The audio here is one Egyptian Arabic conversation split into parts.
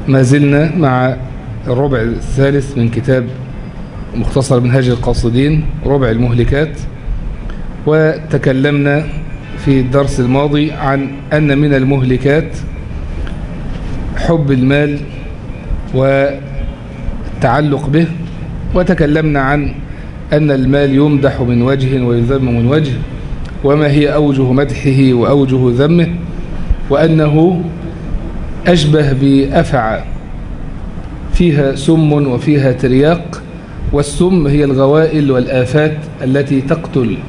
ما زلنا مع الربع الثالث من كتاب مختصر منهاج القاصدين ربع المهلكات وتكلمنا في الدرس الماضي عن أن من المهلكات حب المال والتعلق به وتكلمنا عن أن المال يمدح من وجه ويذم من وجه وما هي أوجه مدحه وأوجه ذمه وأنه أشبه بأفعى فيها سم وفيها ترياق والسم هي الغوائل والآفات التي تقتل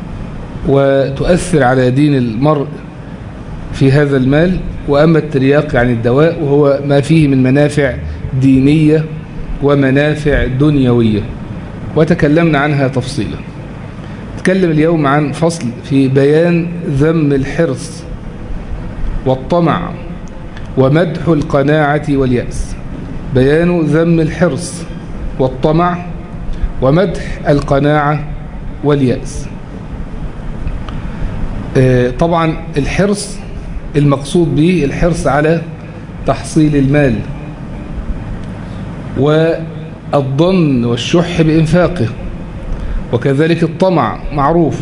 وتؤثر على دين المرء في هذا المال وأما الترياق يعني الدواء وهو ما فيه من منافع دينية ومنافع دنيوية وتكلمنا عنها تفصيلا نتكلم اليوم عن فصل في بيان ذم الحرص والطمع ومدح القناعة واليأس بيان ذم الحرص والطمع ومدح القناعة واليأس طبعا الحرص المقصود به الحرص على تحصيل المال والظن والشح بإنفاقه وكذلك الطمع معروف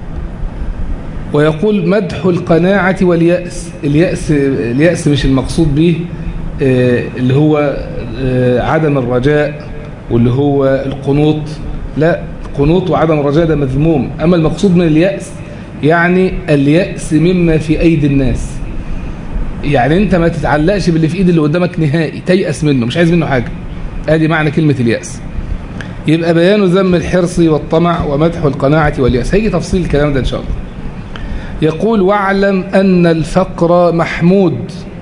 ويقول مدح القناعة واليأس اليأس, اليأس مش المقصود به اللي هو عدم الرجاء واللي هو القنوط لا القنوط وعدم الرجاء ده مذموم أما المقصود من اليأس يعني اليأس مما في أيدي الناس يعني انت ما تتعلقش باللي في ايد اللي قدامك نهائي تيأس منه مش عايز منه حاجة ادي معنى كلمة اليأس يبقى بيان ذم الحرص والطمع ومدح القناعة واليأس هيجي تفصيل الكلام ده ان شاء الله يقول واعلم أن الفقر محمود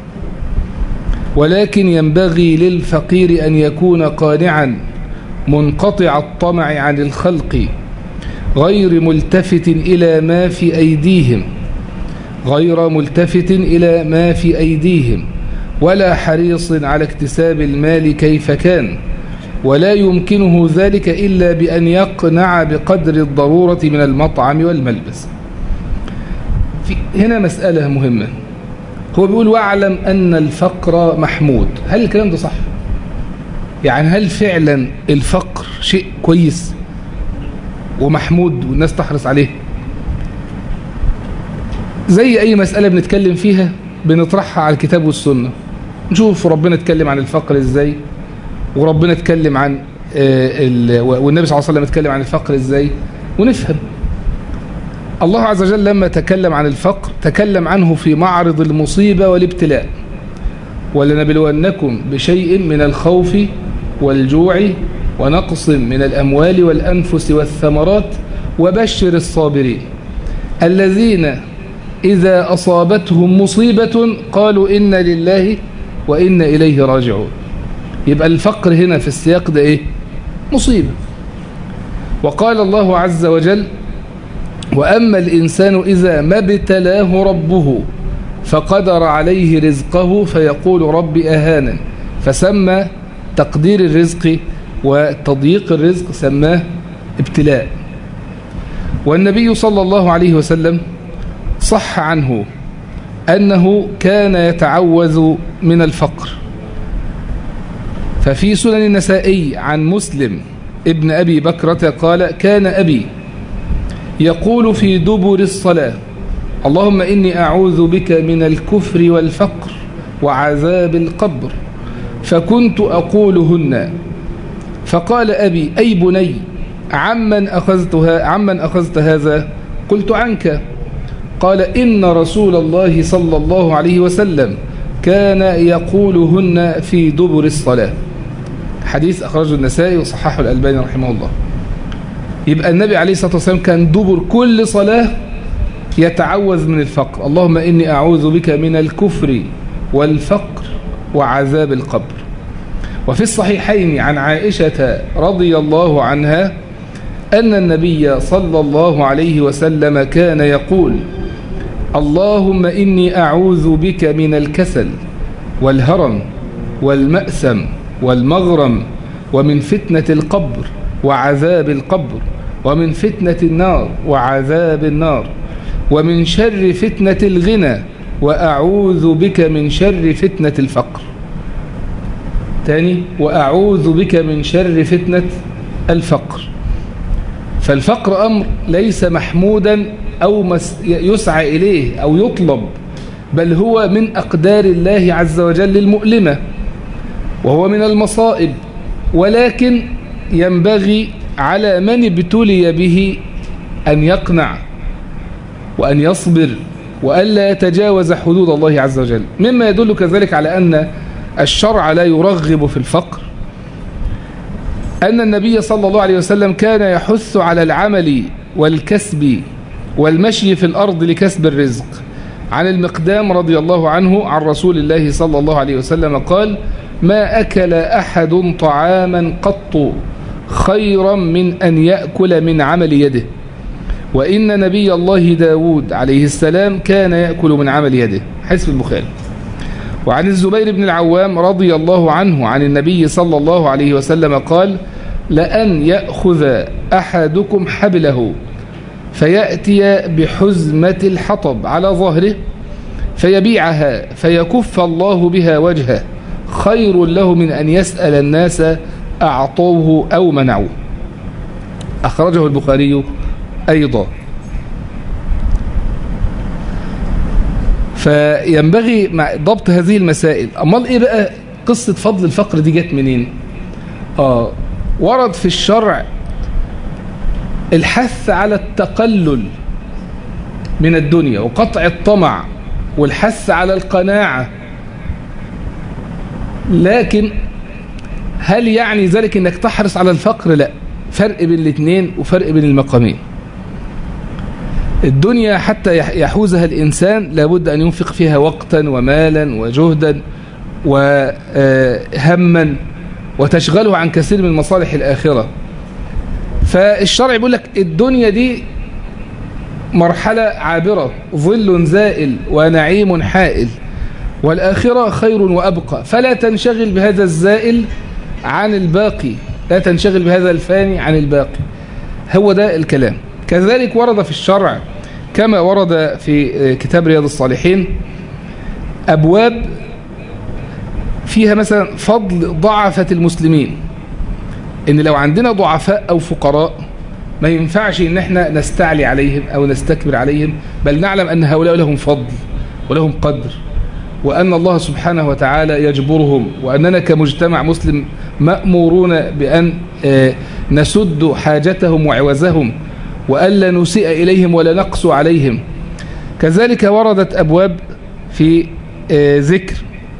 ولكن ينبغي للفقير أن يكون قانعا منقطع الطمع عن الخلق غير ملتفت إلى ما في أيديهم غير ملتفت إلى ما في أيديهم ولا حريص على اكتساب المال كيف كان ولا يمكنه ذلك إلا بأن يقنع بقدر الضرورة من المطعم والملبس في هنا مسألة مهمة هو بيقول واعلم أن الفقر محمود هل الكلام ده صح؟ يعني هل فعلا الفقر شيء كويس ومحمود والناس تحرص عليه زي أي مسألة بنتكلم فيها بنطرحها على الكتاب والسنة نشوف ربنا اتكلم عن الفقر ازاي وربنا اتكلم عن والنبي صلى الله عليه وسلم اتكلم عن الفقر ازاي ونفهم الله عز وجل لما تكلم عن الفقر تكلم عنه في معرض المصيبة والابتلاء ولنبلونكم بشيء من الخوف والجوع ونقص من الأموال والأنفس والثمرات وبشر الصابرين الذين إذا أصابتهم مصيبة قالوا إن لله وإن إليه راجعون يبقى الفقر هنا في السياق ده إيه مصيبة وقال الله عز وجل وأما الإنسان إذا ما ابتلاه ربه فقدر عليه رزقه فيقول رب أهانا فسمى تقدير الرزق وتضييق الرزق سماه ابتلاء والنبي صلى الله عليه وسلم صح عنه أنه كان يتعوذ من الفقر ففي سنن النسائي عن مسلم ابن أبي بكرة قال كان أبي يقول في دبر الصلاة اللهم إني أعوذ بك من الكفر والفقر وعذاب القبر فكنت أقولهن فقال أبي أي بني عمن أخذتها عمن أخذت هذا قلت عنك قال إن رسول الله صلى الله عليه وسلم كان يقولهن في دبر الصلاة حديث أخرجه النسائي وصححه الألباني رحمه الله يبقى النبي عليه الصلاة والسلام كان دبر كل صلاة يتعوذ من الفقر اللهم إني أعوذ بك من الكفر والفقر وعذاب القبر وفي الصحيحين عن عائشة رضي الله عنها أن النبي صلى الله عليه وسلم كان يقول اللهم إني أعوذ بك من الكسل والهرم والمأسم والمغرم ومن فتنة القبر وعذاب القبر ومن فتنة النار وعذاب النار ومن شر فتنة الغنى وأعوذ بك من شر فتنة الفقر تاني وأعوذ بك من شر فتنة الفقر فالفقر أمر ليس محمودا أو يسعى إليه أو يطلب بل هو من أقدار الله عز وجل المؤلمة وهو من المصائب ولكن ينبغي على من ابتلي به أن يقنع وأن يصبر وألا يتجاوز حدود الله عز وجل مما يدل كذلك على أن الشرع لا يرغب في الفقر أن النبي صلى الله عليه وسلم كان يحث على العمل والكسب والمشي في الأرض لكسب الرزق عن المقدام رضي الله عنه عن رسول الله صلى الله عليه وسلم قال ما أكل أحد طعاما قط خيرا من أن يأكل من عمل يده وإن نبي الله داود عليه السلام كان يأكل من عمل يده حسب البخاري وعن الزبير بن العوام رضي الله عنه عن النبي صلى الله عليه وسلم قال لأن يأخذ أحدكم حبله فيأتي بحزمة الحطب على ظهره فيبيعها فيكف الله بها وجهه خير له من أن يسأل الناس أعطوه أو منعوه أخرجه البخاري أيضا فينبغي ضبط هذه المسائل أمال إيه بقى قصة فضل الفقر دي جت منين آه ورد في الشرع الحث على التقلل من الدنيا وقطع الطمع والحث على القناعة لكن هل يعني ذلك انك تحرص على الفقر لا فرق بين الاثنين وفرق بين المقامين الدنيا حتى يحوزها الإنسان لابد أن ينفق فيها وقتا ومالا وجهدا وهما وتشغله عن كثير من مصالح الآخرة فالشرع بيقول لك الدنيا دي مرحلة عابرة ظل زائل ونعيم حائل والآخرة خير وأبقى فلا تنشغل بهذا الزائل عن الباقي لا تنشغل بهذا الفاني عن الباقي هو ده الكلام كذلك ورد في الشرع كما ورد في كتاب رياض الصالحين أبواب فيها مثلا فضل ضعفة المسلمين ان لو عندنا ضعفاء او فقراء ما ينفعش ان احنا نستعلي عليهم او نستكبر عليهم بل نعلم ان هؤلاء لهم فضل ولهم قدر وان الله سبحانه وتعالى يجبرهم واننا كمجتمع مسلم مأمورون بان نسد حاجتهم وعوزهم وألا نسيء إليهم ولا نقص عليهم كذلك وردت أبواب في ذكر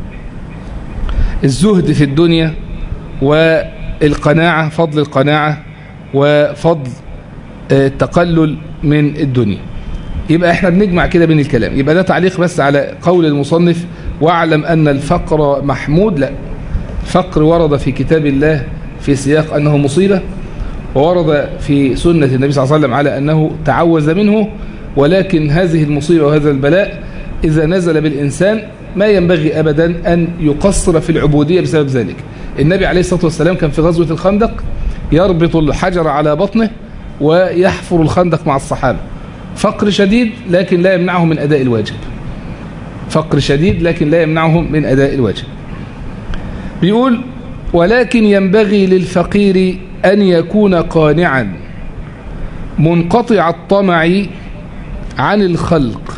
الزهد في الدنيا والقناعة فضل القناعة وفضل التقلل من الدنيا يبقى احنا بنجمع كده بين الكلام يبقى ده تعليق بس على قول المصنف واعلم أن الفقر محمود لا الفقر ورد في كتاب الله في سياق أنه مصيبة وورد في سنة النبي صلى الله عليه وسلم على أنه تعوذ منه ولكن هذه المصيبة وهذا البلاء إذا نزل بالإنسان ما ينبغي أبدا أن يقصر في العبودية بسبب ذلك النبي عليه الصلاة والسلام كان في غزوة الخندق يربط الحجر على بطنه ويحفر الخندق مع الصحابة فقر شديد لكن لا يمنعهم من أداء الواجب فقر شديد لكن لا يمنعهم من أداء الواجب بيقول ولكن ينبغي للفقير أن يكون قانعا منقطع الطمع عن الخلق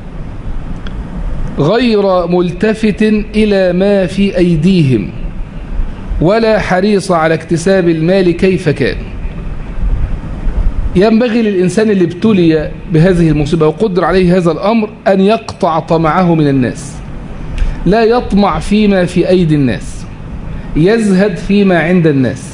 غير ملتفت إلى ما في أيديهم ولا حريص على اكتساب المال كيف كان ينبغي للإنسان اللي ابتلي بهذه المصيبة وقدر عليه هذا الأمر أن يقطع طمعه من الناس لا يطمع فيما في أيدي الناس يزهد فيما عند الناس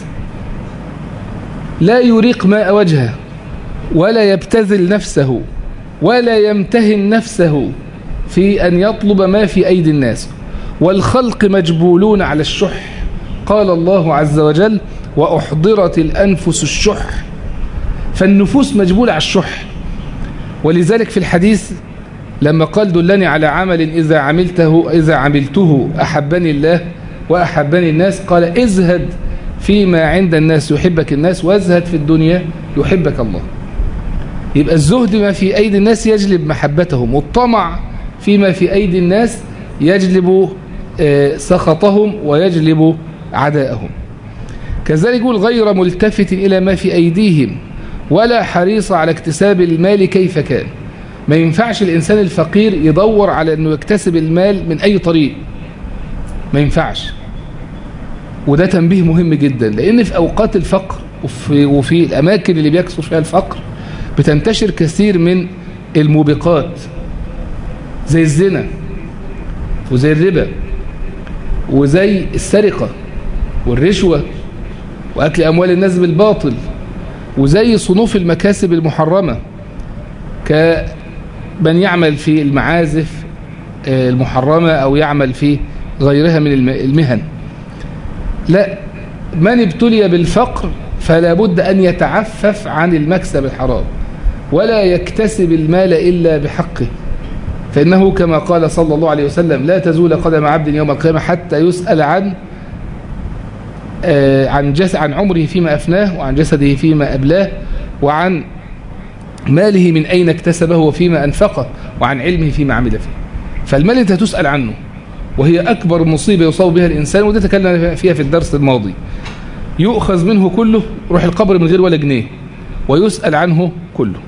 لا يريق ماء وجهه ولا يبتذل نفسه ولا يمتهن نفسه في أن يطلب ما في أيدي الناس والخلق مجبولون على الشح قال الله عز وجل وأحضرت الأنفس الشح فالنفوس مجبولة على الشح ولذلك في الحديث لما قال دلني على عمل إذا عملته إذا عملته أحبني الله وأحبني الناس قال ازهد فيما عند الناس يحبك الناس وازهد في الدنيا يحبك الله يبقى الزهد ما في أيدي الناس يجلب محبتهم والطمع فيما في أيدي الناس يجلب سخطهم ويجلب عداءهم كذلك يقول غير ملتفت إلى ما في أيديهم ولا حريص على اكتساب المال كيف كان ما ينفعش الإنسان الفقير يدور على أنه يكتسب المال من أي طريق ما ينفعش وده تنبيه مهم جدا لأن في أوقات الفقر وفي, وفي الأماكن اللي بيكسر فيها الفقر بتنتشر كثير من الموبقات زي الزنا وزي الربا وزي السرقة والرشوة وأكل أموال الناس بالباطل وزي صنوف المكاسب المحرمة كمن يعمل في المعازف المحرمة أو يعمل في غيرها من المهن لا من ابتلي بالفقر فلا بد أن يتعفف عن المكسب الحرام ولا يكتسب المال إلا بحقه فإنه كما قال صلى الله عليه وسلم لا تزول قدم عبد يوم القيامة حتى يسأل عن عن جس عن عمره فيما أفناه وعن جسده فيما أبلاه وعن ماله من أين اكتسبه وفيما أنفقه وعن علمه فيما عمل فيه فالمال أنت تسأل عنه وهي أكبر مصيبة يصاب بها الإنسان وده تكلم فيها في الدرس الماضي يؤخذ منه كله روح القبر من غير ولا جنيه ويسأل عنه كله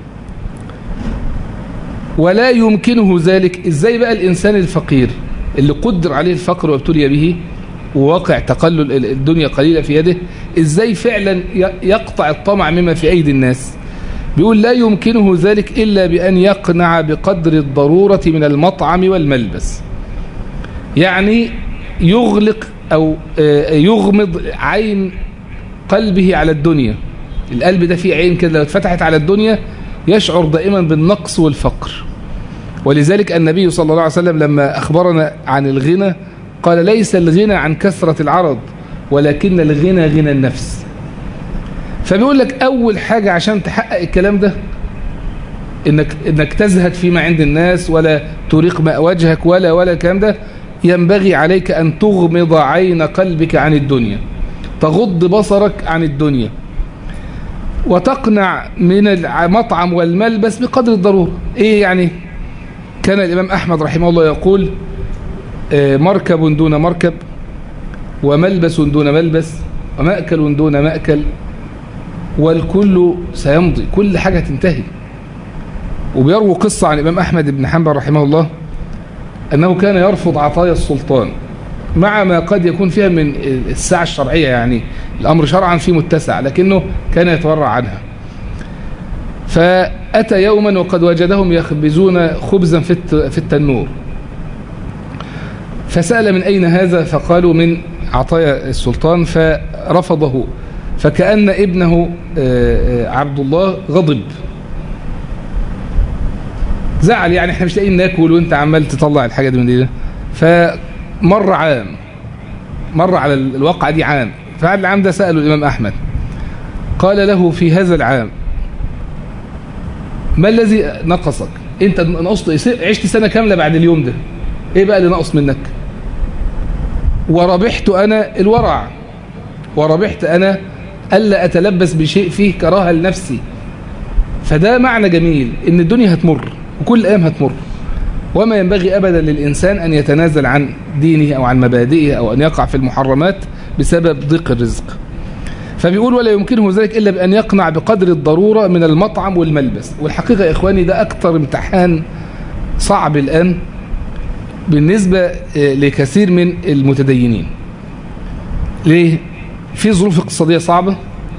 ولا يمكنه ذلك ازاي بقى الإنسان الفقير اللي قدر عليه الفقر وابتلي به وواقع تقلل الدنيا قليلة في يده ازاي فعلا يقطع الطمع مما في أيدي الناس بيقول لا يمكنه ذلك إلا بأن يقنع بقدر الضرورة من المطعم والملبس يعني يغلق أو يغمض عين قلبه على الدنيا القلب ده فيه عين كده لو اتفتحت على الدنيا يشعر دائما بالنقص والفقر ولذلك النبي صلى الله عليه وسلم لما أخبرنا عن الغنى قال ليس الغنى عن كثرة العرض ولكن الغنى غنى النفس فبيقول لك أول حاجة عشان تحقق الكلام ده إنك, إنك تزهد فيما عند الناس ولا تريق ماء وجهك ولا ولا الكلام ده ينبغي عليك أن تغمض عين قلبك عن الدنيا تغض بصرك عن الدنيا وتقنع من المطعم والملبس بقدر الضرورة إيه يعني كان الإمام أحمد رحمه الله يقول مركب دون مركب وملبس دون ملبس ومأكل دون مأكل والكل سيمضي كل حاجة تنتهي وبيروي قصة عن الإمام أحمد بن حنبل رحمه الله أنه كان يرفض عطايا السلطان مع ما قد يكون فيها من الساعة الشرعية يعني الأمر شرعا فيه متسع لكنه كان يتورع عنها فأتى يوما وقد وجدهم يخبزون خبزا في التنور فسأل من أين هذا فقالوا من عطايا السلطان فرفضه فكأن ابنه عبد الله غضب زعل يعني احنا مش لاقيين ناكل وانت عمال تطلع الحاجة دي من دي فمر عام مر على الواقعة دي عام فعل العام ده سأله الإمام أحمد قال له في هذا العام ما الذي نقصك انت نقصت عشت سنة كاملة بعد اليوم ده ايه بقى اللي نقص منك وربحت انا الورع وربحت انا الا اتلبس بشيء فيه كراهه لنفسي فده معنى جميل ان الدنيا هتمر وكل الايام هتمر وما ينبغي ابدا للانسان ان يتنازل عن دينه او عن مبادئه او ان يقع في المحرمات بسبب ضيق الرزق فبيقول ولا يمكنه ذلك إلا بأن يقنع بقدر الضرورة من المطعم والملبس والحقيقة يا إخواني ده أكتر امتحان صعب الآن بالنسبة لكثير من المتدينين ليه؟ في ظروف اقتصادية صعبة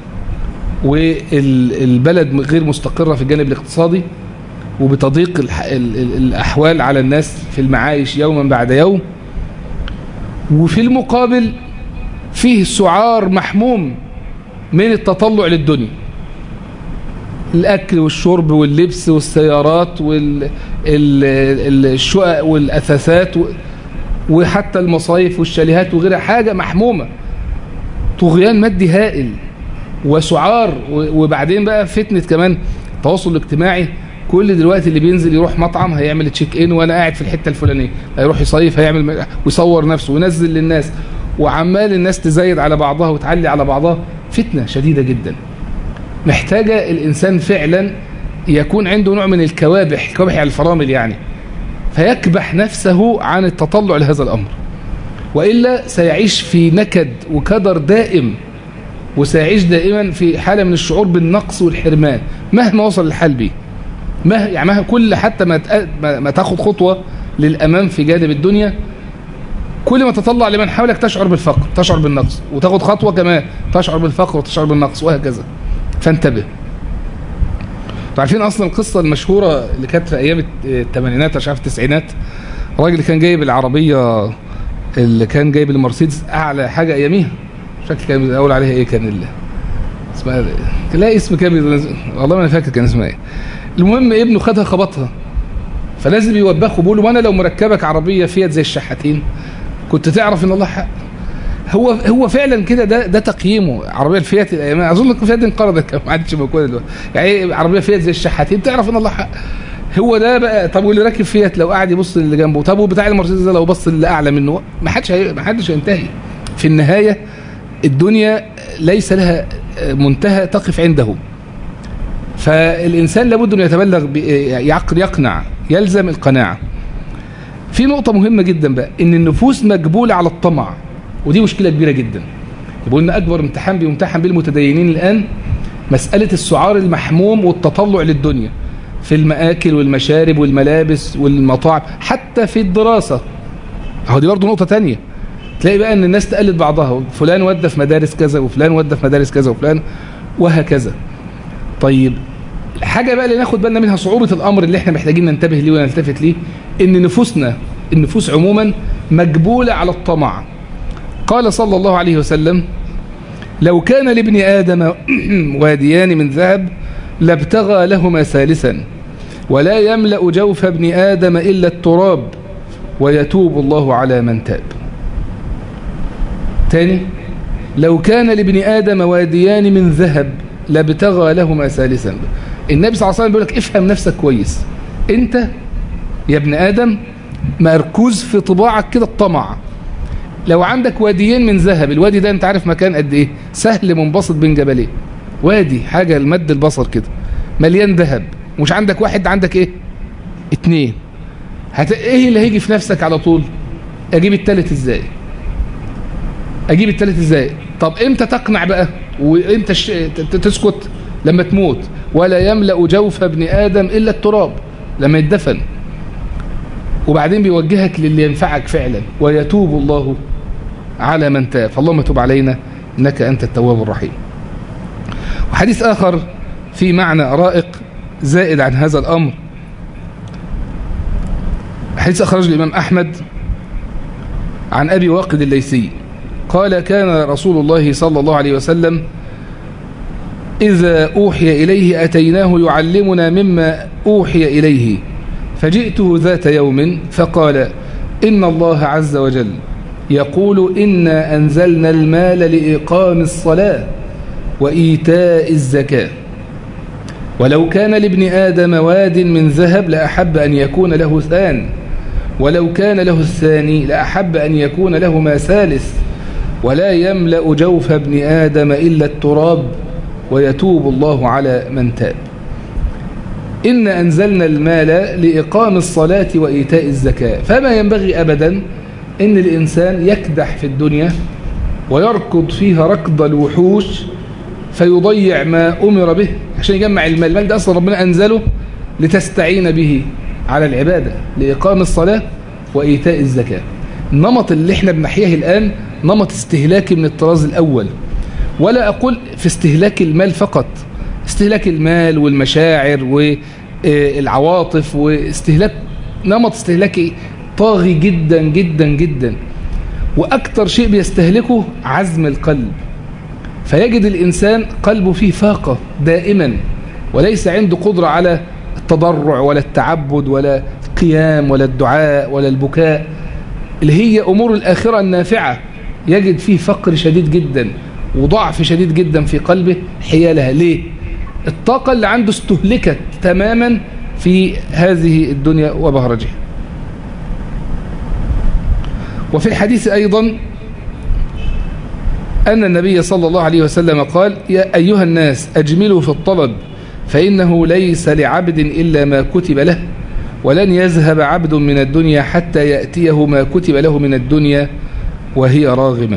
والبلد غير مستقرة في الجانب الاقتصادي وبتضيق الأحوال على الناس في المعايش يوما بعد يوم وفي المقابل فيه سعار محموم من التطلع للدنيا الأكل والشرب واللبس والسيارات والشقق والأثاثات وحتى المصايف والشاليهات وغيرها حاجة محمومة طغيان مادي هائل وسعار وبعدين بقى فتنة كمان التواصل الاجتماعي كل دلوقتي اللي بينزل يروح مطعم هيعمل تشيك ان وانا قاعد في الحته الفلانيه هيروح يصيف هيعمل ويصور نفسه وينزل للناس وعمال الناس تزايد على بعضها وتعلي على بعضها فتنة شديدة جدا محتاجة الإنسان فعلا يكون عنده نوع من الكوابح الكوابح يعني الفرامل يعني فيكبح نفسه عن التطلع لهذا الأمر وإلا سيعيش في نكد وكدر دائم وسيعيش دائما في حالة من الشعور بالنقص والحرمان مهما وصل الحال به مه يعني مهما كل حتى ما, ما تاخد خطوة للأمام في جانب الدنيا كل ما تطلع لمن حولك تشعر بالفقر تشعر بالنقص وتاخد خطوة كمان تشعر بالفقر وتشعر بالنقص وهكذا فانتبه عارفين اصلا القصة المشهورة اللي كانت في ايام الثمانينات مش عارف التسعينات الراجل اللي كان جايب العربية اللي كان جايب المرسيدس اعلى حاجة اياميها مش فاكر كان اقول عليها ايه كان اللي اسمها لا اسم كان والله ما انا فاكر كان اسمها ايه المهم ابنه خدها خبطها فلازم يوبخه بيقول له وانا لو مركبك عربية فيات زي الشحاتين كنت تعرف ان الله حق هو هو فعلا كده ده ده تقييمه عربيه الفيات الايام اظن الفيات دي انقرضت ما عادش موجوده دلوقتي يعني عربيه فيات زي الشحاتين تعرف ان الله حق هو ده بقى طب واللي راكب فيات لو قاعد يبص اللي جنبه طب وبتاع المرسيدس ده لو بص اللي اعلى منه ما حدش ما حدش هينتهي في النهايه الدنيا ليس لها منتهى تقف عنده فالانسان لابد انه يتبلغ يعقل يقنع يلزم القناعه في نقطة مهمة جدا بقى ان النفوس مجبولة على الطمع ودي مشكلة كبيرة جدا يقول ان اكبر امتحان بيمتحن به المتدينين الان مسألة السعار المحموم والتطلع للدنيا في المآكل والمشارب والملابس والمطاعم حتى في الدراسة اهو دي برضه نقطة تانية تلاقي بقى ان الناس تقلد بعضها فلان ودى في مدارس كذا وفلان ودى في مدارس كذا وفلان وهكذا طيب الحاجة بقى اللي ناخد بالنا منها صعوبة الأمر اللي احنا محتاجين ننتبه ليه ونلتفت ليه ان نفوسنا النفوس عموما مجبولة على الطمع قال صلى الله عليه وسلم لو كان لابن آدم واديان من ذهب لابتغى لهما ثالثا ولا يملأ جوف ابن آدم إلا التراب ويتوب الله على من تاب تاني لو كان لابن آدم واديان من ذهب لابتغى لهما ثالثا النبي صلى الله عليه وسلم بيقول لك افهم نفسك كويس انت يا ابن آدم مركوز في طباعك كده الطمع لو عندك واديين من ذهب الوادي ده انت عارف مكان قد ايه سهل منبسط بين جبلين وادي حاجة المد البصر كده مليان ذهب مش عندك واحد عندك ايه اتنين هت... ايه اللي هيجي في نفسك على طول اجيب التالت ازاي اجيب التالت ازاي طب امتى تقنع بقى وامتى ش... تسكت لما تموت ولا يملأ جوف ابن آدم إلا التراب لما يدفن وبعدين بيوجهك للي ينفعك فعلا ويتوب الله على من تاب فاللهم تب علينا إنك أنت التواب الرحيم وحديث آخر في معنى رائق زائد عن هذا الأمر حديث أخرج الإمام أحمد عن أبي واقد الليثي قال كان رسول الله صلى الله عليه وسلم إذا أوحي إليه أتيناه يعلمنا مما أوحي إليه فجئته ذات يوم فقال إن الله عز وجل يقول إنا أنزلنا المال لإقام الصلاة وإيتاء الزكاة ولو كان لابن آدم واد من ذهب لأحب أن يكون له ثان ولو كان له الثاني لأحب أن يكون له ما ثالث ولا يملأ جوف ابن آدم إلا التراب ويتوب الله على من تاب إن أنزلنا المال لإقام الصلاة وإيتاء الزكاة فما ينبغي أبدا إن الإنسان يكدح في الدنيا ويركض فيها ركض الوحوش فيضيع ما أمر به عشان يجمع المال المال ده أصلا ربنا أنزله لتستعين به على العبادة لإقام الصلاة وإيتاء الزكاة النمط اللي احنا بنحياه الآن نمط استهلاكي من الطراز الأول ولا أقول في استهلاك المال فقط استهلاك المال والمشاعر والعواطف واستهلاك نمط استهلاكي طاغي جدا جدا جدا وأكثر شيء بيستهلكه عزم القلب فيجد الإنسان قلبه فيه فاقة دائما وليس عنده قدرة على التضرع ولا التعبد ولا القيام ولا الدعاء ولا البكاء اللي هي أمور الآخرة النافعة يجد فيه فقر شديد جدا وضعف شديد جدا في قلبه حيالها ليه الطاقة اللي عنده استهلكت تماما في هذه الدنيا وبهرجها وفي الحديث أيضا أن النبي صلى الله عليه وسلم قال يا أيها الناس أجملوا في الطلب فإنه ليس لعبد إلا ما كتب له ولن يذهب عبد من الدنيا حتى يأتيه ما كتب له من الدنيا وهي راغمة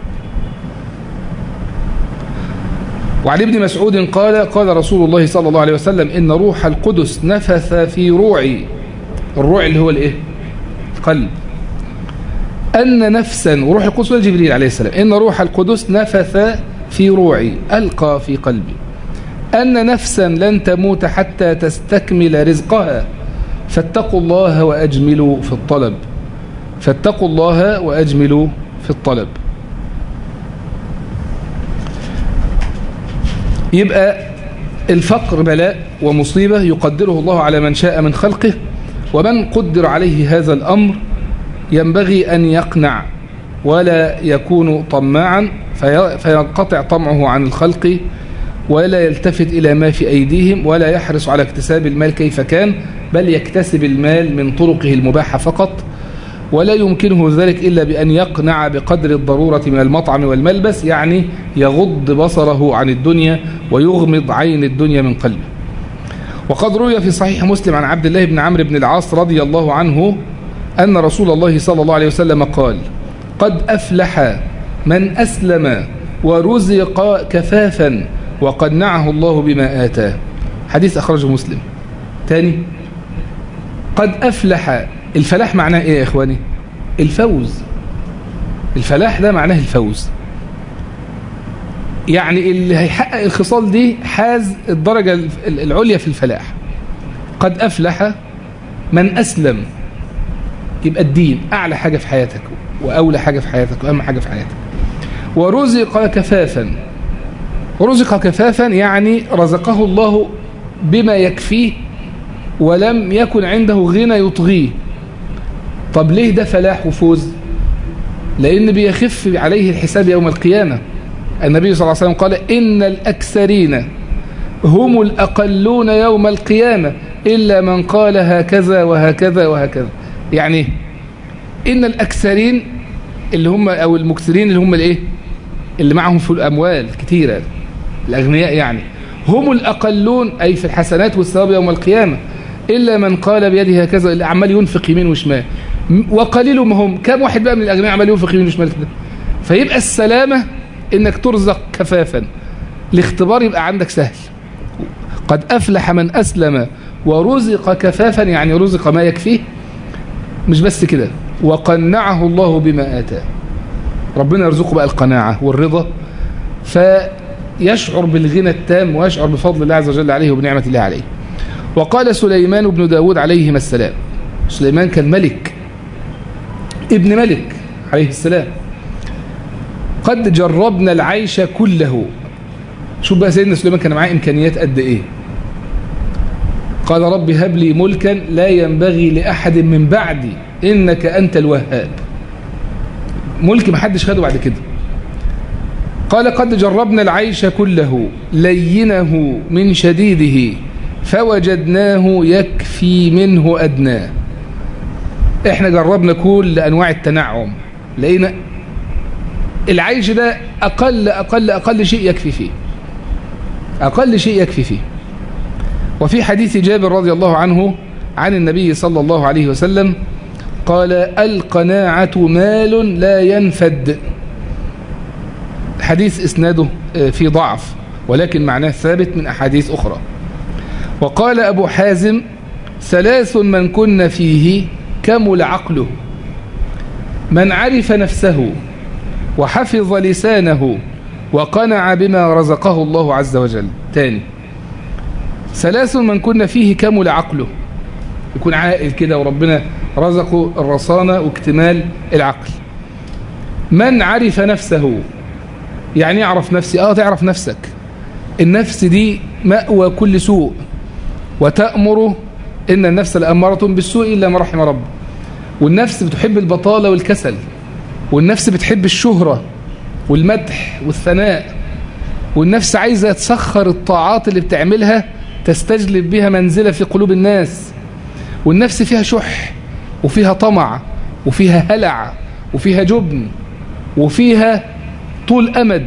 وعن ابن مسعود قال قال رسول الله صلى الله عليه وسلم إن روح القدس نفث في روعي الروع اللي هو الايه القلب أن نفسا وروح القدس جبريل عليه السلام إن روح القدس نفث في روعي ألقى في قلبي أن نفسا لن تموت حتى تستكمل رزقها فاتقوا الله وأجملوا في الطلب فاتقوا الله وأجملوا في الطلب يبقى الفقر بلاء ومصيبة يقدره الله على من شاء من خلقه ومن قدر عليه هذا الأمر ينبغي أن يقنع ولا يكون طماعا فينقطع طمعه عن الخلق ولا يلتفت إلى ما في أيديهم ولا يحرص على اكتساب المال كيف كان بل يكتسب المال من طرقه المباحة فقط ولا يمكنه ذلك إلا بأن يقنع بقدر الضرورة من المطعم والملبس يعني يغض بصره عن الدنيا ويغمض عين الدنيا من قلبه وقد روي في صحيح مسلم عن عبد الله بن عمرو بن العاص رضي الله عنه أن رسول الله صلى الله عليه وسلم قال قد أفلح من أسلم ورزق كفافا وقنعه الله بما آتاه حديث أخرجه مسلم تاني قد أفلح الفلاح معناه إيه يا إخواني الفوز الفلاح ده معناه الفوز يعني اللي هيحقق الخصال دي حاز الدرجة العليا في الفلاح قد أفلح من أسلم يبقى الدين أعلى حاجة في حياتك وأولى حاجة في حياتك وأهم حاجة في حياتك ورزق كفافا رزق كفافا يعني رزقه الله بما يكفيه ولم يكن عنده غنى يطغيه طب ليه ده فلاح وفوز لأن بيخف عليه الحساب يوم القيامة النبي صلى الله عليه وسلم قال إن الأكثرين هم الأقلون يوم القيامة إلا من قال هكذا وهكذا وهكذا يعني إن الأكثرين اللي هم أو المكثرين اللي هم الإيه اللي معهم في الأموال كثيرة الأغنياء يعني هم الأقلون أي في الحسنات والثواب يوم القيامة إلا من قال بيده هكذا اللي عمال ينفق يمين وشمال وقليل ما هم كم واحد بقى من الأغنياء عمال ينفق يمين وشمال كده فيبقى السلامة إنك ترزق كفافا الاختبار يبقى عندك سهل قد أفلح من أسلم ورزق كفافا يعني رزق ما يكفيه مش بس كده وقنعه الله بما آتاه ربنا يرزقه بقى القناعة والرضا فيشعر بالغنى التام ويشعر بفضل الله عز وجل عليه وبنعمة الله عليه وقال سليمان بن داود عليهما السلام سليمان كان ملك ابن ملك عليه السلام قد جربنا العيش كله شوف بقى سيدنا سليمان كان معاه إمكانيات قد إيه قال رب هب لي ملكا لا ينبغي لأحد من بعدي إنك أنت الوهاب ملك ما حدش خده بعد كده قال قد جربنا العيش كله لينه من شديده فوجدناه يكفي منه أدناه احنا جربنا كل أنواع التنعم لقينا العيش ده أقل أقل أقل شيء يكفي فيه أقل شيء يكفي فيه وفي حديث جابر رضي الله عنه عن النبي صلى الله عليه وسلم قال القناعة مال لا ينفد حديث اسناده في ضعف ولكن معناه ثابت من أحاديث أخرى وقال أبو حازم ثلاث من كن فيه كمل عقله من عرف نفسه وحفظ لسانه وقنع بما رزقه الله عز وجل تاني ثلاث من كنا فيه كمل عقله يكون عاقل كده وربنا رزقه الرصانة واكتمال العقل من عرف نفسه يعني يعرف نفسي اه تعرف نفسك النفس دي مأوى كل سوء وتأمر إن النفس لأمارة بالسوء إلا ما رحم رب والنفس بتحب البطالة والكسل والنفس بتحب الشهرة والمدح والثناء والنفس عايزة تسخر الطاعات اللي بتعملها تستجلب بها منزلة في قلوب الناس والنفس فيها شح وفيها طمع وفيها هلع وفيها جبن وفيها طول أمد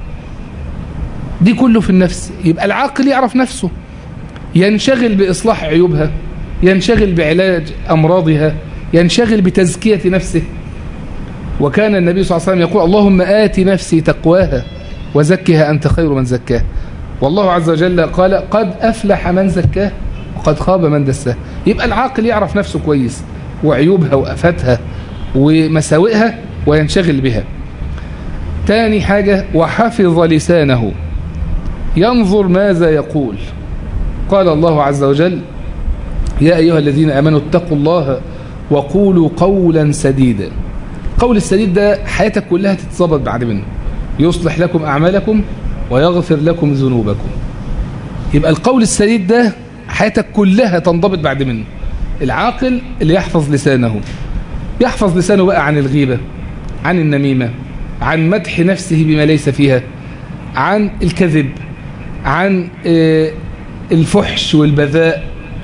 دي كله في النفس يبقى العاقل يعرف نفسه ينشغل بإصلاح عيوبها ينشغل بعلاج أمراضها ينشغل بتزكية نفسه وكان النبي صلى الله عليه وسلم يقول اللهم آت نفسي تقواها وزكها أنت خير من زكاه والله عز وجل قال قد أفلح من زكاه وقد خاب من دساه يبقى العاقل يعرف نفسه كويس وعيوبها وأفاتها ومساوئها وينشغل بها تاني حاجة وحفظ لسانه ينظر ماذا يقول قال الله عز وجل يا أيها الذين أمنوا اتقوا الله وقولوا قولا سديدا قول السديد ده حياتك كلها تتظبط بعد منه يصلح لكم أعمالكم ويغفر لكم ذنوبكم يبقى القول السديد ده حياتك كلها تنضبط بعد منه العاقل اللي يحفظ لسانه يحفظ لسانه بقى عن الغيبة عن النميمة عن مدح نفسه بما ليس فيها عن الكذب عن الفحش والبذاء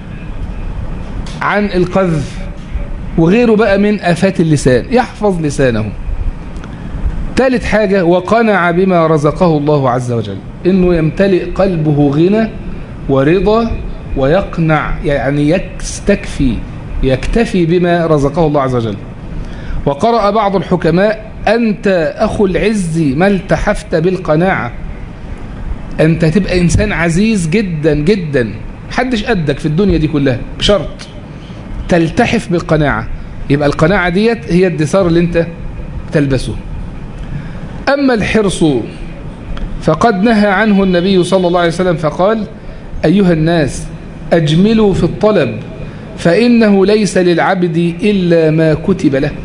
عن القذف وغيره بقى من آفات اللسان يحفظ لسانه ثالث حاجة وقنع بما رزقه الله عز وجل إنه يمتلئ قلبه غنى ورضا ويقنع يعني يستكفي يكتفي بما رزقه الله عز وجل وقرأ بعض الحكماء أنت أخو العز ما التحفت بالقناعة أنت تبقى إنسان عزيز جدا جدا محدش قدك في الدنيا دي كلها بشرط تلتحف بالقناعة يبقى القناعة ديت هي الدثار اللي انت تلبسه أما الحرص فقد نهى عنه النبي صلى الله عليه وسلم فقال أيها الناس أجملوا في الطلب فإنه ليس للعبد إلا ما كتب له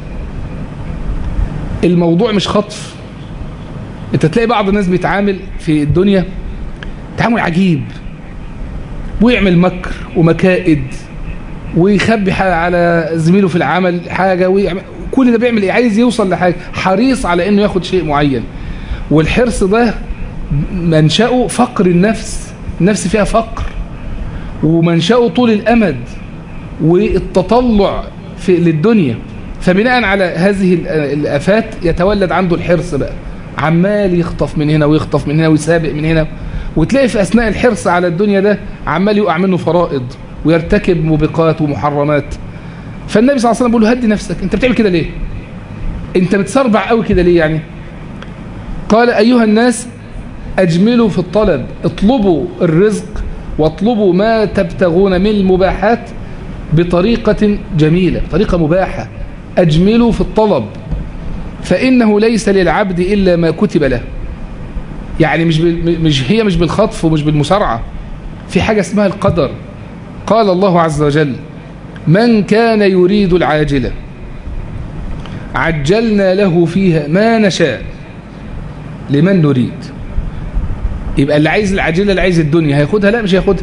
الموضوع مش خطف انت تلاقي بعض الناس بيتعامل في الدنيا تعامل عجيب ويعمل مكر ومكائد ويخبي على زميله في العمل حاجة ويعمل كل ده بيعمل ايه عايز يوصل لحاجة حريص على انه ياخد شيء معين والحرص ده منشأه فقر النفس النفس فيها فقر ومنشأه طول الأمد والتطلع في للدنيا فبناء على هذه الآفات يتولد عنده الحرص بقى عمال يخطف من هنا ويخطف من هنا ويسابق من هنا وتلاقي في أثناء الحرص على الدنيا ده عمال يقع منه فرائض ويرتكب موبقات ومحرمات فالنبي صلى الله عليه وسلم بيقول له هدي نفسك انت بتعمل كده ليه انت بتسربع قوي كده ليه يعني قال أيها الناس أجملوا في الطلب اطلبوا الرزق واطلبوا ما تبتغون من المباحات بطريقة جميلة طريقة مباحة أجملوا في الطلب فإنه ليس للعبد إلا ما كتب له يعني مش مش هي مش بالخطف ومش بالمسارعة في حاجة اسمها القدر قال الله عز وجل من كان يريد العاجلة عجلنا له فيها ما نشاء لمن نريد يبقى اللي عايز العاجلة اللي عايز الدنيا هياخدها لا مش هياخدها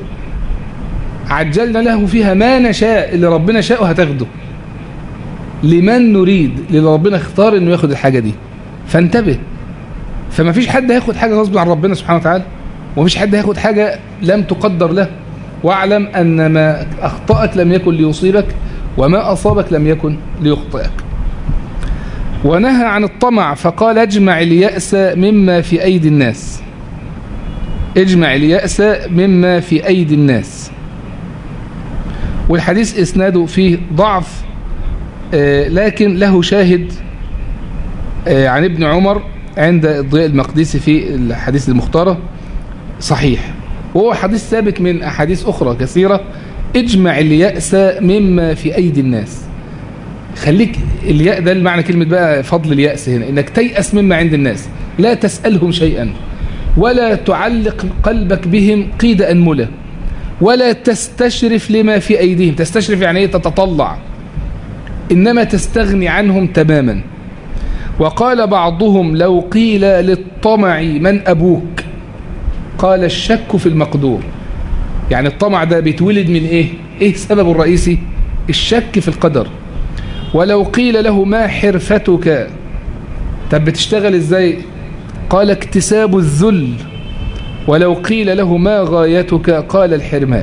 عجلنا له فيها ما نشاء اللي ربنا شاءه هتاخده لمن نريد اللي ربنا اختار انه ياخد الحاجة دي فانتبه فما فيش حد هياخد حاجة غصب عن ربنا سبحانه وتعالى ومفيش حد هياخد حاجة لم تقدر له واعلم أن ما أخطأك لم يكن ليصيبك وما أصابك لم يكن ليخطئك ونهى عن الطمع فقال اجمع اليأس مما في أيدي الناس اجمع اليأس مما في أيدي الناس والحديث إسناده فيه ضعف لكن له شاهد عن ابن عمر عند الضياء المقدسي في الحديث المختارة صحيح وهو حديث ثابت من أحاديث أخرى كثيرة اجمع اليأس مما في أيدي الناس خليك الياء ده المعنى كلمة بقى فضل اليأس هنا إنك تيأس مما عند الناس لا تسألهم شيئا ولا تعلق قلبك بهم قيد أنملة ولا تستشرف لما في أيديهم تستشرف يعني ايه تتطلع إنما تستغني عنهم تماما وقال بعضهم لو قيل للطمع من أبوك قال الشك في المقدور يعني الطمع ده بيتولد من إيه إيه سببه الرئيسي الشك في القدر ولو قيل له ما حرفتك طب بتشتغل إزاي قال اكتساب الذل ولو قيل له ما غايتك قال الحرمان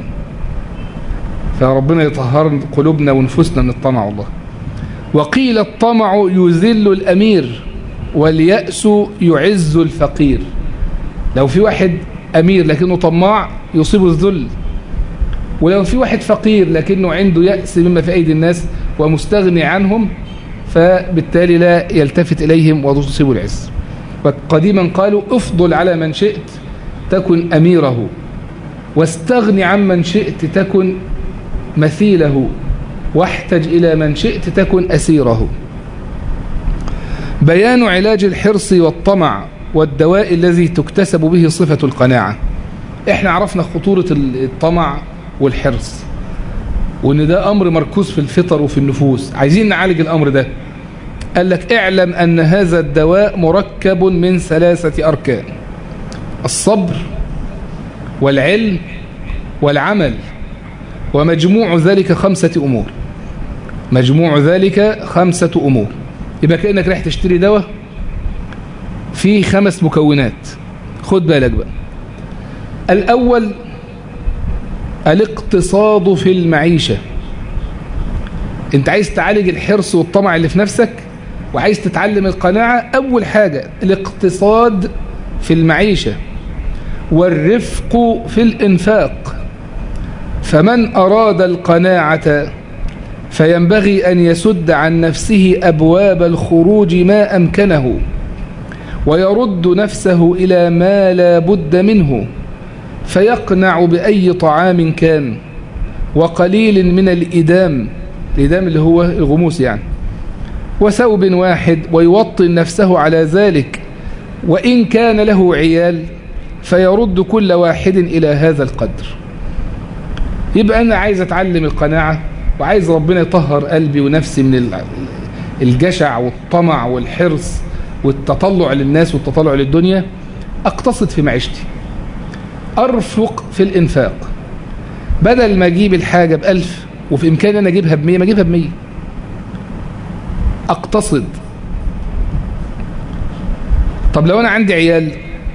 فربنا يطهر قلوبنا ونفوسنا من الطمع والله وقيل الطمع يذل الأمير واليأس يعز الفقير لو في واحد أمير لكنه طماع يصيبه الذل ولو في واحد فقير لكنه عنده يأس مما في أيدي الناس ومستغني عنهم فبالتالي لا يلتفت إليهم وتصيب العز وقديما قالوا افضل على من شئت تكن أميره واستغن عمن شئت تكن مثيله واحتج إلى من شئت تكن أسيره بيان علاج الحرص والطمع والدواء الذي تكتسب به صفة القناعة احنا عرفنا خطورة الطمع والحرص وان ده امر مركوز في الفطر وفي النفوس عايزين نعالج الامر ده قال لك اعلم ان هذا الدواء مركب من ثلاثة اركان الصبر والعلم والعمل ومجموع ذلك خمسة امور مجموع ذلك خمسة امور يبقى كأنك رايح تشتري دواء فيه خمس مكونات خد بالك بقى الأول الاقتصاد في المعيشة انت عايز تعالج الحرص والطمع اللي في نفسك وعايز تتعلم القناعة أول حاجة الاقتصاد في المعيشة والرفق في الإنفاق فمن أراد القناعة فينبغي أن يسد عن نفسه أبواب الخروج ما أمكنه ويرد نفسه إلى ما لا بد منه فيقنع بأي طعام كان وقليل من الإدام الإدام اللي هو الغموس يعني وثوب واحد ويوطن نفسه على ذلك وإن كان له عيال فيرد كل واحد إلى هذا القدر يبقى أنا عايز أتعلم القناعة وعايز ربنا يطهر قلبي ونفسي من الجشع والطمع والحرص والتطلع للناس والتطلع للدنيا اقتصد في معيشتي ارفق في الانفاق بدل ما اجيب الحاجة بألف وفي امكاني انا اجيبها بمية ما اجيبها بمية اقتصد طب لو انا عندي عيال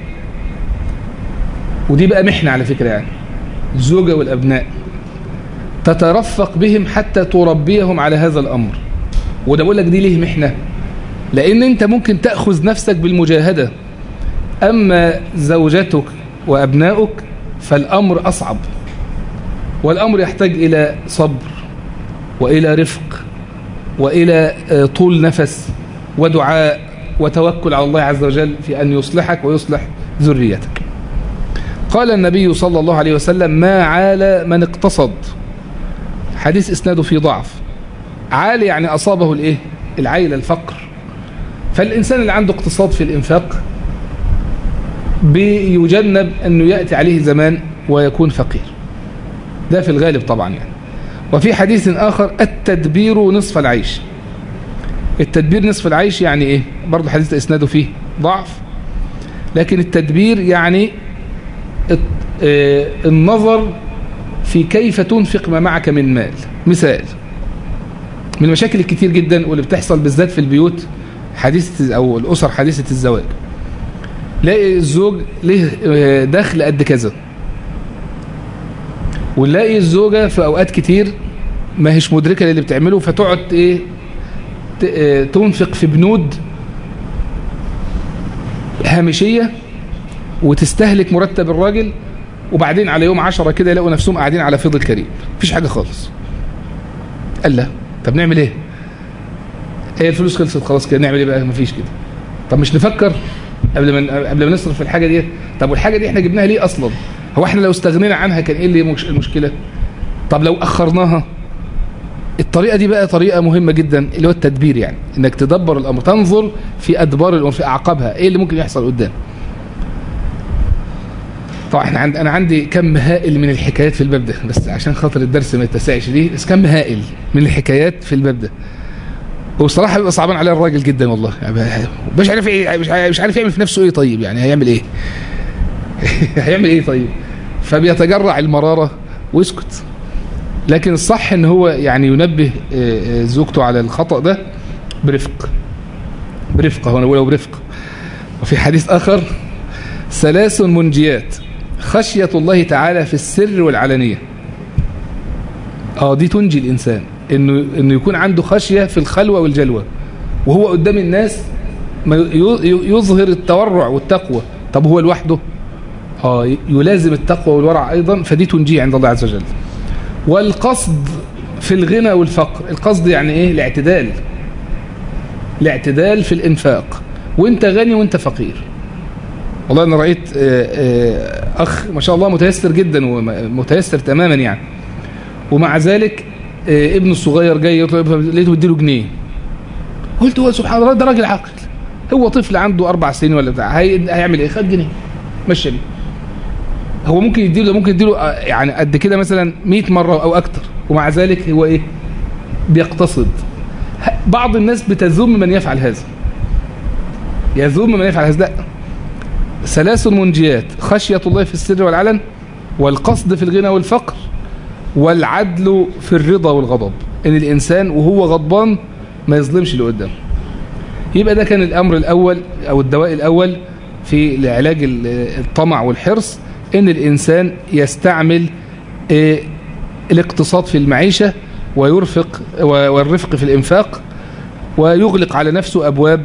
ودي بقى محنة على فكرة يعني الزوجة والابناء تترفق بهم حتى تربيهم على هذا الامر وده بقول لك دي ليه محنة لأن أنت ممكن تأخذ نفسك بالمجاهدة أما زوجتك وأبناؤك فالأمر أصعب والأمر يحتاج إلى صبر وإلى رفق وإلى طول نفس ودعاء وتوكل على الله عز وجل في أن يصلحك ويصلح ذريتك قال النبي صلى الله عليه وسلم ما عال من اقتصد حديث اسناده في ضعف عال يعني أصابه الإيه؟ العيل الفقر فالإنسان اللي عنده اقتصاد في الإنفاق بيجنب أنه يأتي عليه زمان ويكون فقير ده في الغالب طبعا يعني وفي حديث آخر التدبير نصف العيش التدبير نصف العيش يعني إيه برضو حديث إسناده فيه ضعف لكن التدبير يعني النظر في كيف تنفق ما معك من مال مثال من المشاكل الكتير جدا واللي بتحصل بالذات في البيوت حديثة أو الأسر حديثة الزواج لاقي الزوج له دخل قد كذا ونلاقي الزوجة في أوقات كتير ما هيش مدركة للي بتعمله فتقعد إيه تنفق في بنود هامشية وتستهلك مرتب الراجل وبعدين على يوم عشرة كده يلاقوا نفسهم قاعدين على فيض الكريم مفيش حاجة خالص قال لا طب نعمل ايه هي الفلوس خلصت خلاص كده نعمل ايه بقى مفيش كده طب مش نفكر قبل ما قبل ما نصرف في الحاجه دي طب والحاجه دي احنا جبناها ليه اصلا هو احنا لو استغنينا عنها كان ايه اللي المشكله طب لو اخرناها الطريقه دي بقى طريقه مهمه جدا اللي هو التدبير يعني انك تدبر الامر تنظر في ادبار الامور في اعقابها ايه اللي ممكن يحصل قدام طبعا احنا عند انا عندي كم هائل من الحكايات في الباب ده بس عشان خاطر الدرس ما يتسعش ليه بس كم هائل من الحكايات في الباب ده وبصراحه بيبقى صعبان على الراجل جدا والله يعني مش عارف ايه مش عارف يعمل في نفسه ايه طيب يعني هيعمل ايه هيعمل ايه طيب فبيتجرع المراره ويسكت لكن الصح ان هو يعني ينبه زوجته على الخطأ ده برفق برفق هو ولو برفق وفي حديث اخر ثلاث منجيات خشية الله تعالى في السر والعلانية اه دي تنجي الإنسان إنه, إنه يكون عنده خشية في الخلوة والجلوة وهو قدام الناس يظهر التورع والتقوى طب هو لوحده اه يلازم التقوى والورع أيضا فدي تنجيه عند الله عز وجل والقصد في الغنى والفقر القصد يعني ايه الاعتدال الاعتدال في الإنفاق وانت غني وانت فقير والله أنا رأيت أخ ما شاء الله متيسر جدا ومتيسر تماما يعني ومع ذلك ابنه الصغير جاي لقيته بديله جنيه قلت هو سبحان الله ده راجل عاقل هو طفل عنده أربع سنين ولا بتاع هيعمل إيه خد جنيه مشى بيه هو ممكن يديله ممكن يديله يعني قد كده مثلا 100 مرة أو أكتر ومع ذلك هو إيه بيقتصد بعض الناس بتذم من يفعل هذا يذم من يفعل هذا لا ثلاث منجيات خشية الله في السر والعلن والقصد في الغنى والفقر والعدل في الرضا والغضب ان الانسان وهو غضبان ما يظلمش اللي قدامه يبقى ده كان الامر الاول او الدواء الاول في علاج الطمع والحرص ان الانسان يستعمل الاقتصاد في المعيشة ويرفق والرفق في الانفاق ويغلق على نفسه ابواب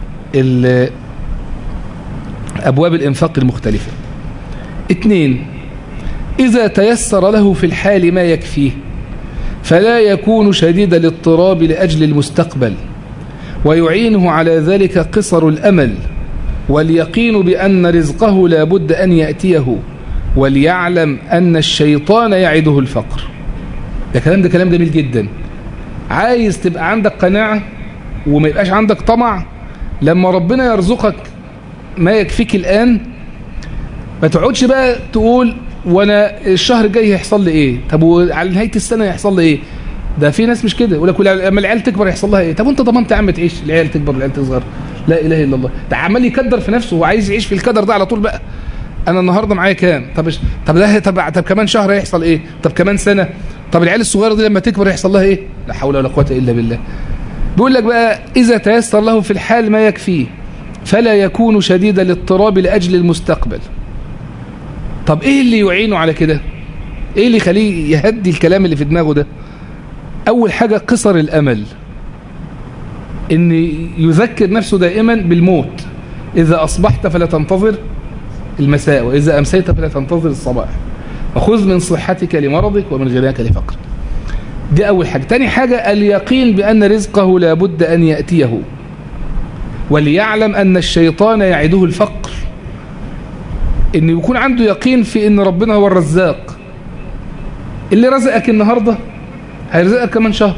ابواب الانفاق المختلفة اثنين إذا تيسر له في الحال ما يكفيه فلا يكون شديد الاضطراب لأجل المستقبل ويعينه على ذلك قصر الأمل واليقين بأن رزقه لا بد أن يأتيه وليعلم أن الشيطان يعده الفقر ده كلام ده كلام جميل جدا عايز تبقى عندك قناعة وما يبقاش عندك طمع لما ربنا يرزقك ما يكفيك الآن ما تقعدش بقى تقول وانا الشهر الجاي هيحصل لي ايه طب وعلى نهايه السنه هيحصل لي ايه ده في ناس مش كده يقول لك لما العيال تكبر يحصل لها ايه طب وانت ضمنت يا عم تعيش العيال تكبر العيال تصغر لا اله الا الله ده عمال يكدر في نفسه وعايز يعيش في الكدر ده على طول بقى انا النهارده معايا كام طب طب ده طب طب كمان شهر هيحصل ايه طب كمان سنه طب العيال الصغيره دي لما تكبر يحصل لها ايه لا حول ولا قوه الا بالله بيقول لك بقى اذا تيسر له في الحال ما يكفيه فلا يكون شديد الاضطراب لاجل المستقبل طب ايه اللي يعينه على كده ايه اللي يخليه يهدي الكلام اللي في دماغه ده اول حاجة قصر الامل ان يذكر نفسه دائما بالموت اذا اصبحت فلا تنتظر المساء واذا امسيت فلا تنتظر الصباح وخذ من صحتك لمرضك ومن غناك لفقرك دي اول حاجة تاني حاجة اليقين بان رزقه لابد ان يأتيه وليعلم ان الشيطان يعده الفقر ان يكون عنده يقين في ان ربنا هو الرزاق اللي رزقك النهاردة هيرزقك كمان شهر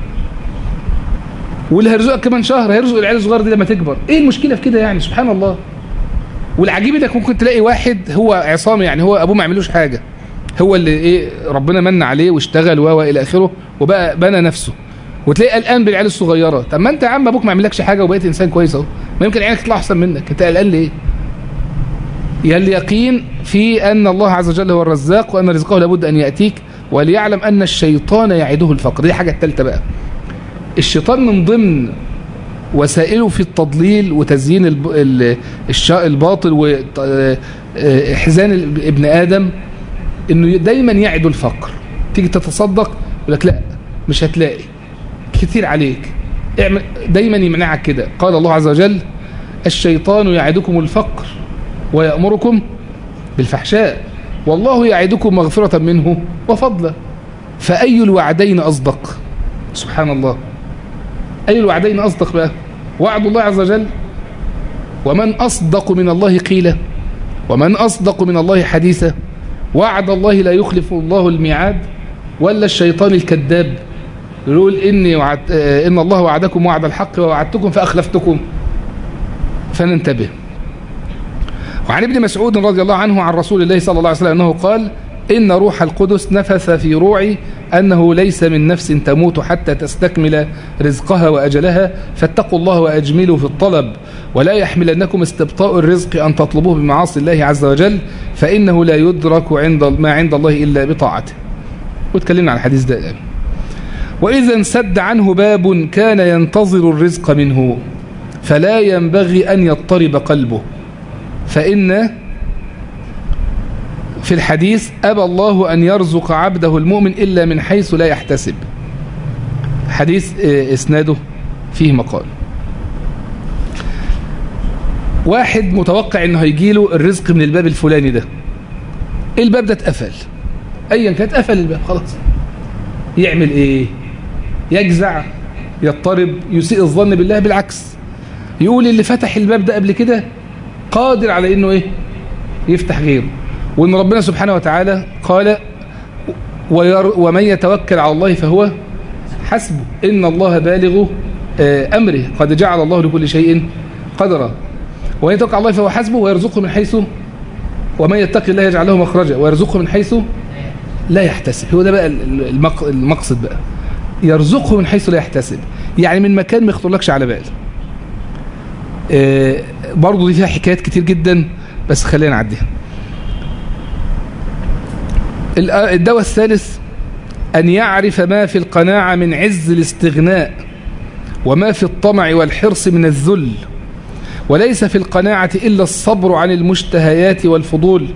واللي هيرزقك كمان شهر هيرزق العيال الصغير دي لما تكبر ايه المشكلة في كده يعني سبحان الله والعجيب انك ممكن تلاقي واحد هو عصام يعني هو ابوه ما عملوش حاجة هو اللي ايه ربنا من عليه واشتغل و الى اخره وبقى بنى نفسه وتلاقي قلقان بالعيال الصغيره طب ما انت يا عم ابوك ما عملكش حاجه وبقيت انسان كويس اهو ما يمكن عيالك تطلع احسن منك انت قلقان ليه يا اليقين في أن الله عز وجل هو الرزاق وأن رزقه لابد أن يأتيك وليعلم أن الشيطان يعده الفقر دي حاجة الثالثة بقى الشيطان من ضمن وسائله في التضليل وتزيين الباطل وإحزان ابن آدم أنه دايما يعد الفقر تيجي تتصدق يقول لك لا مش هتلاقي كتير عليك اعمل دايما يمنعك كده قال الله عز وجل الشيطان يعدكم الفقر ويأمركم بالفحشاء والله يعدكم مغفرة منه وفضلا فأي الوعدين أصدق سبحان الله أي الوعدين أصدق بقى وعد الله عز وجل ومن أصدق من الله قيلا ومن أصدق من الله حديثا وعد الله لا يخلف الله الميعاد ولا الشيطان الكذاب يقول إني وعد إن الله وعدكم وعد الحق ووعدتكم فأخلفتكم فننتبه وعن ابن مسعود رضي الله عنه عن رسول الله صلى الله عليه وسلم أنه قال إن روح القدس نفث في روعي أنه ليس من نفس تموت حتى تستكمل رزقها وأجلها فاتقوا الله وأجملوا في الطلب ولا يحملنكم استبطاء الرزق أن تطلبوه بمعاصي الله عز وجل فإنه لا يدرك عند ما عند الله إلا بطاعته واتكلمنا عن الحديث ده الآن وإذا انسد عنه باب كان ينتظر الرزق منه فلا ينبغي أن يضطرب قلبه فإن في الحديث أبى الله أن يرزق عبده المؤمن إلا من حيث لا يحتسب حديث إسناده فيه مقال واحد متوقع انه هيجيله الرزق من الباب الفلاني ده الباب ده اتقفل ايا كان اتقفل الباب خلاص يعمل ايه يجزع يضطرب يسيء الظن بالله بالعكس يقول اللي فتح الباب ده قبل كده قادر على انه ايه يفتح غيره وان ربنا سبحانه وتعالى قال ومن يتوكل على الله فهو حسبه ان الله بالغ امره قد جعل الله لكل شيء قدرا ومن يتوكل على الله فهو حسبه ويرزقه من حيث ومن يتقي الله يجعل له مخرجا ويرزقه من حيث لا يحتسب هو ده بقى المقصد بقى يرزقه من حيث لا يحتسب يعني من مكان ما يخطرلكش على بال آه برضه دي فيها حكايات كتير جدا بس خلينا نعديها الدواء الثالث أن يعرف ما في القناعة من عز الاستغناء وما في الطمع والحرص من الذل وليس في القناعة إلا الصبر عن المشتهيات والفضول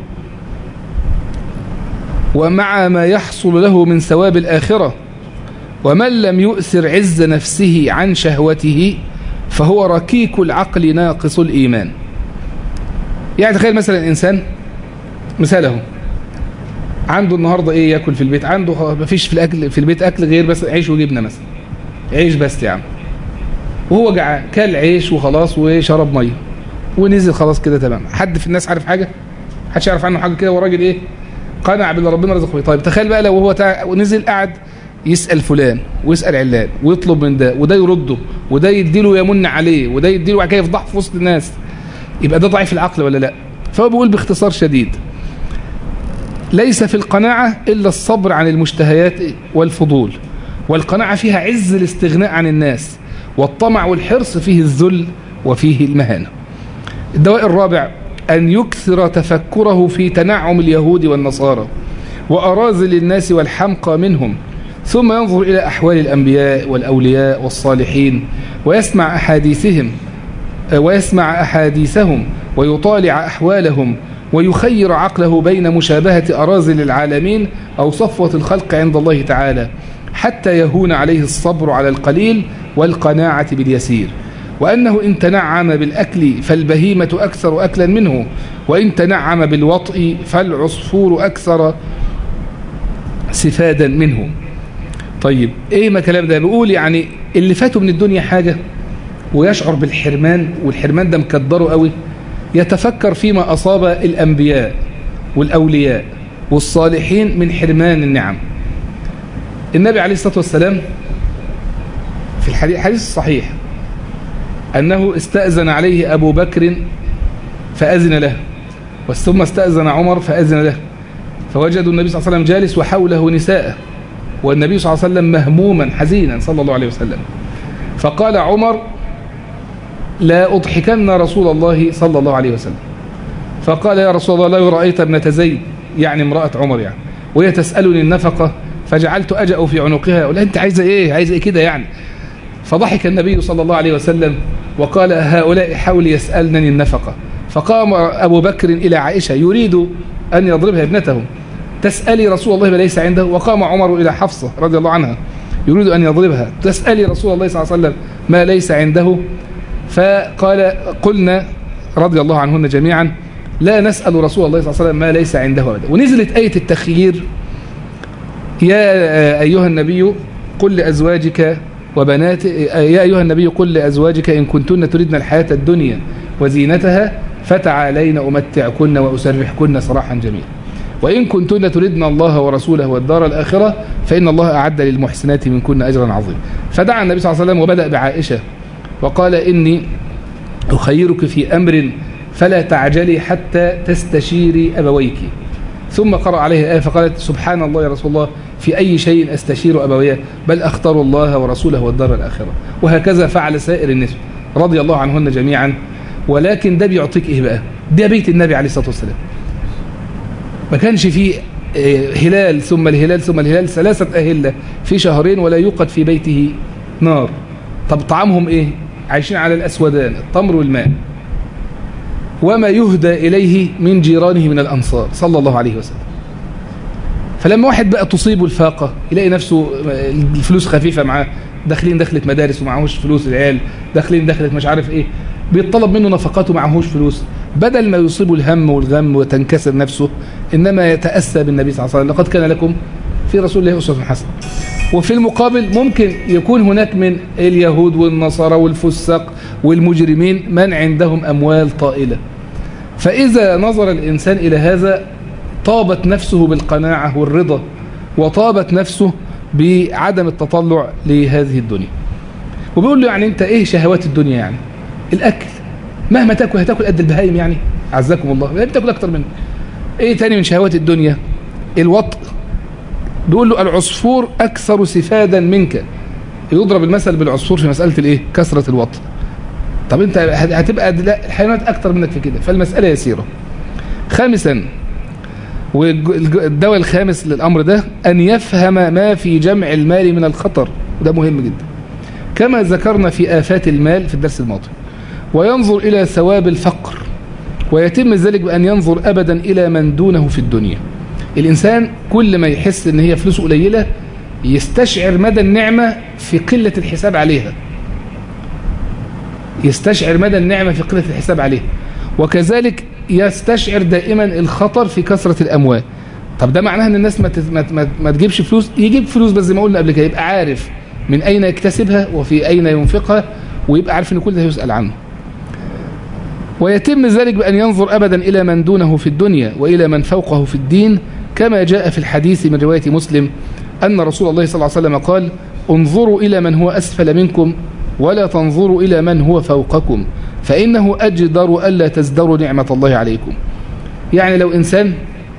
ومع ما يحصل له من ثواب الآخرة ومن لم يؤثر عز نفسه عن شهوته فهو ركيك العقل ناقص الإيمان يعني تخيل مثلا إنسان مثاله عنده النهاردة إيه يأكل في البيت عنده ما فيش في, الأكل في البيت أكل غير بس عيش وجبنة مثلا عيش بس يا عم وهو جعان كل عيش وخلاص وشرب ميه ونزل خلاص كده تمام حد في الناس عارف حاجة حدش يعرف عنه حاجة كده وراجل إيه قنع باللي ربنا رزقه طيب تخيل بقى لو هو تع... ونزل قعد يسأل فلان ويسأل علان ويطلب من ده وده يرده وده يديله يمن عليه وده يديله بعد كده يفضح في وسط الناس يبقى ده ضعيف العقل ولا لا فهو بيقول باختصار شديد ليس في القناعة إلا الصبر عن المشتهيات والفضول والقناعة فيها عز الاستغناء عن الناس والطمع والحرص فيه الذل وفيه المهانة الدواء الرابع أن يكثر تفكره في تنعم اليهود والنصارى وأراذل الناس والحمقى منهم ثم ينظر إلى أحوال الأنبياء والأولياء والصالحين ويسمع أحاديثهم ويسمع أحاديثهم ويطالع أحوالهم ويخير عقله بين مشابهة أراذل العالمين أو صفوة الخلق عند الله تعالى حتى يهون عليه الصبر على القليل والقناعة باليسير وأنه إن تنعم بالأكل فالبهيمة أكثر أكلا منه وإن تنعم بالوطء فالعصفور أكثر سفادا منه طيب ايه ما كلام ده بيقول يعني اللي فاته من الدنيا حاجة ويشعر بالحرمان والحرمان ده مكدره قوي يتفكر فيما أصاب الأنبياء والأولياء والصالحين من حرمان النعم النبي عليه الصلاة والسلام في الحديث الصحيح أنه استأذن عليه أبو بكر فأذن له ثم استأذن عمر فأذن له فوجدوا النبي صلى الله عليه وسلم جالس وحوله نساءه والنبي صلى الله عليه وسلم مهموما حزينا صلى الله عليه وسلم فقال عمر لا أضحكن رسول الله صلى الله عليه وسلم فقال يا رسول الله لو رأيت ابنة زيد يعني امرأة عمر يعني وهي تسألني النفقة فجعلت أجأ في عنقها أقول أنت عايزة إيه عايزة إيه كده يعني فضحك النبي صلى الله عليه وسلم وقال هؤلاء حول يسألنني النفقة فقام أبو بكر إلى عائشة يريد أن يضربها ابنته تسألي رسول الله ما ليس عنده وقام عمر إلى حفصة رضي الله عنها يريد أن يضربها تسألي رسول الله صلى الله عليه وسلم ما ليس عنده فقال قلنا رضي الله عنهن جميعا لا نسأل رسول الله صلى الله عليه وسلم ما ليس عنده أبدا ونزلت آية التخيير يا أيها النبي قل لأزواجك وبنات يا أيها النبي قل لأزواجك إن كنتن تردن الحياة الدنيا وزينتها فتعالين أمتعكن وأسرحكن صراحا جميلا وإن كنتن تردن الله ورسوله والدار الآخرة فإن الله أعد للمحسنات منكن أجرا عظيما فدعا النبي صلى الله عليه وسلم وبدأ بعائشة وقال إني أخيرك في أمر فلا تعجلي حتى تستشيري أبويك ثم قرأ عليه آية فقالت سبحان الله يا رسول الله في أي شيء أستشير أبويه بل أختار الله ورسوله والدار الآخرة وهكذا فعل سائر النساء رضي الله عنهن جميعا ولكن ده بيعطيك إيه بقى ده بيت النبي عليه الصلاة والسلام ما كانش فيه هلال ثم الهلال ثم الهلال ثلاثة أهلة في شهرين ولا يوقد في بيته نار طب طعامهم إيه عايشين على الأسودان التمر والماء وما يهدى إليه من جيرانه من الأنصار صلى الله عليه وسلم فلما واحد بقى تصيبه الفاقة يلاقي نفسه الفلوس خفيفة معاه داخلين دخلت مدارس ومعهوش فلوس العيال داخلين دخلت مش عارف ايه بيطلب منه نفقات ومعهوش فلوس بدل ما يصيبه الهم والغم وتنكسر نفسه إنما يتأسى بالنبي صلى الله عليه وسلم لقد كان لكم في رسول الله أسوة حسنة وفي المقابل ممكن يكون هناك من اليهود والنصارى والفساق والمجرمين من عندهم أموال طائلة فإذا نظر الإنسان إلى هذا طابت نفسه بالقناعة والرضا وطابت نفسه بعدم التطلع لهذه الدنيا وبيقول له يعني انت ايه شهوات الدنيا يعني الاكل مهما تاكل هتاكل قد البهايم يعني عزكم الله لا بتاكل اكتر منه ايه تاني من شهوات الدنيا الوطء بيقول له العصفور اكثر سفادا منك يضرب المثل بالعصفور في مساله الايه كثره الوطء طب انت هتبقى لا الحيوانات اكتر منك في كده فالمساله يسيره خامسا والدواء الخامس للامر ده ان يفهم ما في جمع المال من الخطر وده مهم جدا كما ذكرنا في آفات المال في الدرس الماضي وينظر إلى ثواب الفقر ويتم ذلك بأن ينظر أبدا إلى من دونه في الدنيا الإنسان كل ما يحس أن هي فلوسه قليلة يستشعر مدى النعمة في قلة الحساب عليها يستشعر مدى النعمة في قلة الحساب عليها وكذلك يستشعر دائما الخطر في كثرة الأموال طب ده معناه أن الناس ما, ما, ما تجيبش فلوس يجيب فلوس بس زي ما قلنا قبل كده يبقى عارف من أين يكتسبها وفي أين ينفقها ويبقى عارف أن كل ده يسأل عنه ويتم ذلك بأن ينظر أبدا إلى من دونه في الدنيا وإلى من فوقه في الدين كما جاء في الحديث من رواية مسلم أن رسول الله صلى الله عليه وسلم قال انظروا إلى من هو أسفل منكم ولا تنظروا إلى من هو فوقكم فإنه أجدر ألا تزدروا نعمة الله عليكم يعني لو إنسان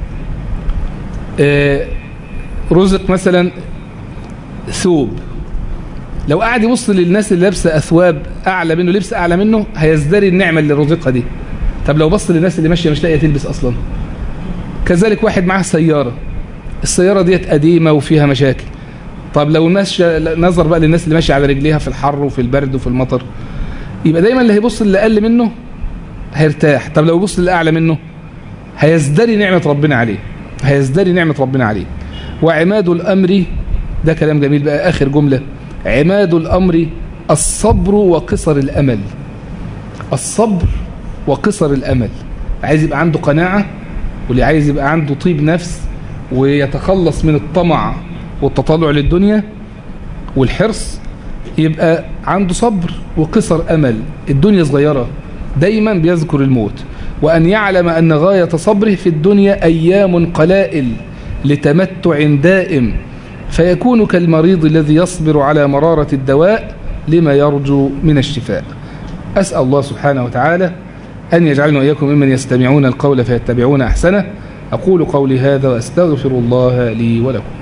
رزق مثلا ثوب لو قعد يبص للناس اللي لابسه اثواب اعلى منه لبس اعلى منه هيزدري النعمه اللي رزقها دي طب لو بص للناس اللي ماشيه مش لاقيه تلبس اصلا كذلك واحد معاه سياره السياره ديت قديمه وفيها مشاكل طب لو ماشي نظر بقى للناس اللي ماشيه على رجليها في الحر وفي البرد وفي المطر يبقى دايما اللي هيبص اللي اقل منه هيرتاح طب لو يبص اللي اعلى منه هيزدري نعمه ربنا عليه هيزدري نعمه ربنا عليه وعماد الامر ده كلام جميل بقى اخر جمله عماد الأمر الصبر وقصر الأمل الصبر وقصر الأمل عايز يبقى عنده قناعة واللي عايز يبقى عنده طيب نفس ويتخلص من الطمع والتطلع للدنيا والحرص يبقى عنده صبر وقصر أمل الدنيا صغيرة دايما بيذكر الموت وأن يعلم أن غاية صبره في الدنيا أيام قلائل لتمتع دائم فيكون كالمريض الذي يصبر على مرارة الدواء لما يرجو من الشفاء أسأل الله سبحانه وتعالى أن يجعلنا وإياكم ممن يستمعون القول فيتبعون أحسنه أقول قولي هذا وأستغفر الله لي ولكم